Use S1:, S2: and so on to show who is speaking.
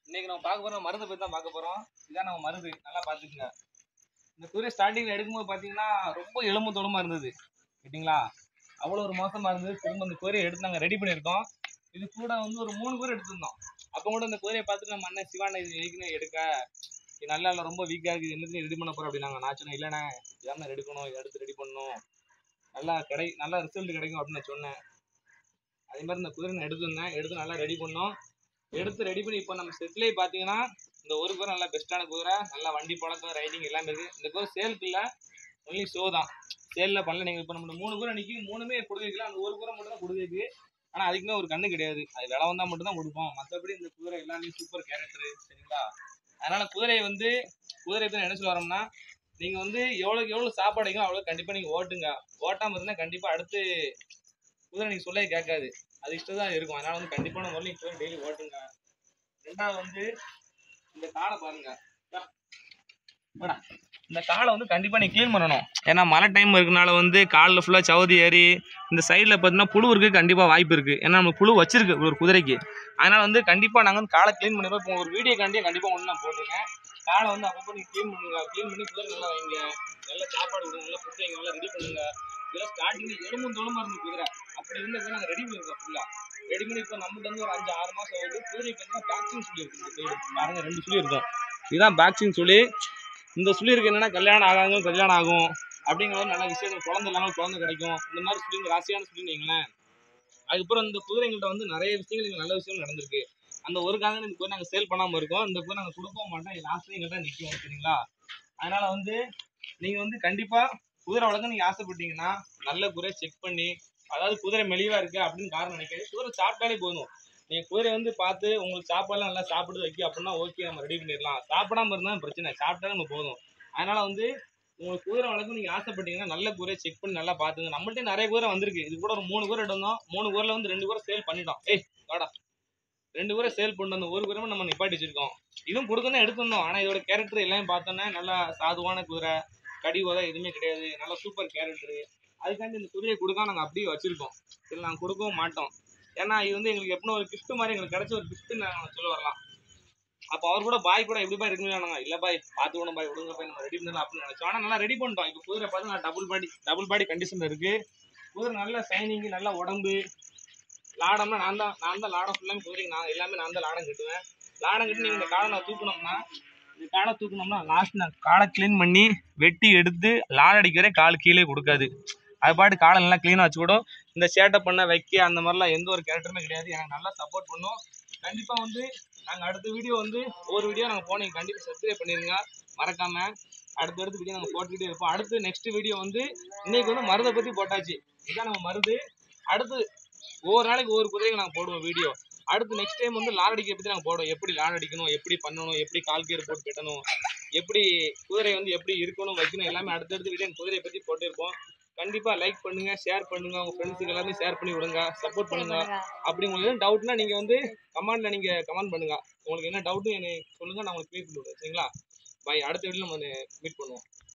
S1: இன்னைக்கு நம்ம பார்க்க போறோம் மருந்தை பத்தி தான் பார்க்க போறோம் இதான் நம்ம மருந்து நல்லா பார்த்துக்குங்க இந்த குதிரை ஸ்டார்டிங்ல எடுக்கும்போது பாத்தீங்கன்னா ரொம்ப எலும்பு தொலுமா இருந்தது கேட்டிங்களா அவ்வளோ ஒரு மோசமா இருந்தது திரும்ப இந்த குதிரையை எடுத்து நாங்கள் ரெடி பண்ணியிருக்கோம் இது கூட வந்து ஒரு மூணு குதிரை எடுத்திருந்தோம் அப்போ கூட இந்த குதிரையை பார்த்துட்டு நம்ம அண்ணன் சிவான இது எதுக்குன்னு எடுக்க இது நல்லா இல்லை ரொம்ப வீக்காக இருக்குது என்னத்தையும் ரெடி பண்ண போகிறோம் அப்படின்னாங்க நான் சொன்னேன் இல்லைண்ணே இதான் ரெடி பண்ணணும் இதை எடுத்து ரெடி பண்ணணும் நல்லா கிடை நல்லா ரிசல்ட் கிடைக்கும் அப்படின்னு நான் சொன்னேன் அதே மாதிரி இந்த குதிரை நான் எடுத்திருந்தேன் எடுத்து நல்லா ரெடி பண்ணோம் எடுத்து ரெடி பண்ணி இப்போ நம்ம செட்லேயே பார்த்தீங்கன்னா இந்த ஒரு குதிரை நல்லா பெஸ்ட்டான குதிரை நல்லா வண்டி பழக்கம் ரைடிங் எல்லாமே இருக்குது இந்த குதிரை சேலுக்கு இல்லை ஒன்லி ஷோ தான் சேலில் பண்ணல நீங்கள் இப்போ நம்ம மூணு குதிரை நிற்கி மூணுமே கொடுக்கலாம் அந்த ஒரு குதிரை மட்டும் தான் கொடுக்குது ஆனால் அதுக்குமே ஒரு கண்ணு கிடையாது அது விலை வந்தால் மட்டும் தான் கொடுப்போம் மற்றபடி இந்த குதிரை எல்லாமே சூப்பர் கேரக்டரு சரிங்களா அதனால குதிரையை வந்து குதிரை பற்றி என்ன சொல்ல வரோம்னா நீங்கள் வந்து எவ்வளோக்கு எவ்வளோ சாப்பாடு வைக்கணும் அவ்வளோ கண்டிப்பாக நீங்கள் ஓட்டுங்க ஓட்டாமல் இருந்தால் கண்டிப்பாக அடுத்து குதிரை நீங்கள் சொல்லவே கேட்காது அது இஷ்டம் தான் இருக்கும் அதனால வந்து கண்டிப்பான முறையில் நீங்கள் குதிரை டெய்லி ஓட்டுங்க ரெண்டாவது வந்து இந்த காலை பாருங்க இதா. வாடா. இந்த காலை வந்து கண்டிப்பாக நீ க்ளீன் பண்ணணும் ஏன்னா மழை டைம் இருக்கனால வந்து காலில் ஃபுல்லாக சவுதி ஏறி இந்த சைடில் பார்த்தீங்கன்னா புழு இருக்கு கண்டிப்பாக வாய்ப்பு இருக்குது ஏன்னா நம்ம புழு வச்சிருக்கு ஒரு குதிரைக்கு அதனால் வந்து கண்டிப்பாக நாங்கள் வந்து காலை க்ளீன் பண்ணிடுவோம் இப்போ ஒரு வீடியோ காண்டியே கண்டிப்பாக ஒன்று நான் போட்டிருக்கேன் காலை வந்து அப்பப்போ நீங்கள் க்ளீன் பண்ணுங்க க்ளீன் பண்ணி குதிரை நல்லா வைங்க நல்லா சாப்பாடு கொடுங்க நல்லா ஃபுட் வைங்க நல்லா ரெடி பண்ணுங்க இதெல்லாம் ஸ்டார்டிங்கில் எலும்பும் தொழுமா இருந்த குதிரை அப்படி இருந்தது நாங்கள் ரெடி பண்ணிருக்கோம் ஃபுல்லாக ரெடி பண்ணி இப்போ நம்மகிட்ட வந்து ஒரு அஞ்சு ஆறு மாதம் ஆகுது குதிரைக்கு வந்து பேக்சிங் சொல்லி இருக்கு இந்த சைடு பாருங்க ரெண்டு சுழி இருக்கும் இதுதான் பேக்சிங் சொல்லி இந்த சுழி இருக்கு என்னன்னா கல்யாணம் ஆகாங்க கல்யாணம் ஆகும் அப்படிங்கிற ஒரு நல்ல விஷயம் குழந்தை இல்லாமல் குழந்தை கிடைக்கும் இந்த மாதிரி சொல்லி இந்த ராசியான சொல்லி வைங்களேன் அதுக்கப்புறம் இந்த குதிரைங்கள்ட்ட வந்து நிறைய விஷயங்கள் இங்க நல்ல விஷயம் நடந்திருக்கு அந்த ஒரு காங்க இந்த குதிரை நாங்கள் சேல் பண்ணாமல் இருக்கோம் இந்த குதிரை நாங்கள் கொடுக்கவும் மாட்டோம் லாஸ்ட் எங்கள்கிட்ட நிற்கும் சரிங்களா அதனால வந்து நீங்கள் வந்து கண்டிப்பாக குதிரை வளர்க்க நீங்கள் ஆசைப்பட்டீங்கன்னா நல்ல குதிரை செக் பண்ணி அதாவது குதிரை மெலிவா இருக்கு அப்படின்னு காரணம் நினைக்காது குதிரை சாப்பிட்டாலே போதும் நீங்க குதிரை வந்து பார்த்து உங்களுக்கு சாப்பாடுலாம் நல்லா சாப்பிட்டு வைக்க அப்படின்னா ஓகே நம்ம ரெடி பண்ணிடலாம் சாப்பிடாம இருந்தா பிரச்சனை சாப்பிட்டாலே நம்ம போதும் அதனால வந்து உங்களுக்கு குதிரை வளர்க்க நீங்க ஆசைப்பட்டீங்கன்னா நல்ல குதிரை செக் பண்ணி நல்லா பாத்துங்க நம்மள்ட்ட நிறைய குதிரை வந்திருக்கு இது கூட ஒரு மூணு குதிரை எடுத்தோம் மூணு குதிரைல வந்து ரெண்டு குதிரை சேல் பண்ணிட்டோம் ஏய் வாடா ரெண்டு குதிரை சேல் பண்ணிட்டு வந்தோம் ஒரு குதிரை நம்ம நிப்பாட்டி வச்சிருக்கோம் இதுவும் கொடுக்கணும் எடுத்திருந்தோம் ஆனா இதோட கேரக்டர் எல்லாமே பார்த்தோன்னா நல்லா சாதுவான குதிரை கடி உதை எதுவுமே கிடையாது நல்லா சூப்பர் கேரக்டர் அதுக்காண்டி இந்த குதிரையை கொடுக்க நாங்கள் அப்படியே வச்சிருக்கோம் இல்லை நாங்கள் கொடுக்கவும் மாட்டோம் ஏன்னா இது வந்து எங்களுக்கு எப்படின்னா ஒரு gift மாதிரி எங்களுக்கு கிடைச்ச ஒரு gift நாங்கள் சொல்ல வரலாம் அப்போ அவர் கூட பாய் கூட எப்படி பாய் இருக்குன்னு நாங்கள் இல்லை பாய் பார்த்து விடும் பாய் விடுங்க பாய் நம்ம ரெடி பண்ணலாம் அப்படின்னு நினைச்சோம் ஆனால் நல்லா ரெடி பண்ணிட்டோம் இப்போ குதிரை பார்த்தா double body double body condition இருக்கு குதிரை நல்ல சைனிங் நல்ல உடம்பு லாடம்னா நான் தான் நான் தான் லாடம் ஃபுல்லாமே குதிரைக்கு நான் எல்லாமே நான் தான் லாடம் கட்டுவேன் லாடம் கட்டி நீங்கள் இந்த காலை நான் தூக்கணும்னா இந்த காலை தூக்கணும்னா லாஸ்ட் நான் காலை க்ளீன் பண்ணி வெட்டி எடுத்து லாட் அடிக்கிறே கால் கீழே கொடுக்காது அது பாட்டு காலை நல்லா க்ளீனாக வச்சுக்கூடும் இந்த சேட்டை பண்ண வைக்க அந்த மாதிரிலாம் எந்த ஒரு கேரக்டருமே கிடையாது எனக்கு நல்லா சப்போர்ட் பண்ணும் கண்டிப்பாக வந்து நாங்கள் அடுத்த வீடியோ வந்து ஒரு வீடியோ நாங்கள் போனீங்க கண்டிப்பாக சப்ஸ்கிரைப் பண்ணிடுங்க மறக்காம அடுத்தடுத்த வீடியோ நாங்கள் போட்டுக்கிட்டே இருப்போம் அடுத்து நெக்ஸ்ட் வீடியோ வந்து இன்னைக்கு வந்து மருந்தை பற்றி போட்டாச்சு இதான் நம்ம மருந்து அடுத்து ஒவ்வொரு நாளைக்கு ஒவ்வொரு குதிரைக்கு நாங்கள் போடுவோம் வீடியோ அடுத்து நெக்ஸ்ட் டைம் வந்து லாட் அடிக்க பற்றி நாங்கள் போடுவோம் எப்படி லாட் அடிக்கணும் எப்படி பண்ணணும் எப்படி கால் கீர் போட்டு கட்டணும் எப்படி குதிரை வந்து எப்படி இருக்கணும் வைக்கணும் எல்லாமே அடுத்தடுத்த வீடியோ குதிரையை பற்றி போட்டிருப்போம் கண்டிப்பாக லைக் பண்ணுங்க ஷேர் பண்ணுங்க உங்க ஃப்ரெண்ட்ஸுக்கு எல்லாமே ஷேர் பண்ணி விடுங்க சப்போர்ட் பண்ணுங்க அப்படி உங்களுக்கு எதுவும் டவுட்னா நீங்கள் வந்து கமெண்ட்ல நீங்கள் கமெண்ட் பண்ணுங்க உங்களுக்கு என்ன டவுட்டும் எனக்கு சொல்லுங்க நான் உங்களுக்கு கிளியர் பண்ணி விடுறேன் சரிங்களா பாய் அடுத்த வீடியோ நம்ம மீட் பண்ணுவோம்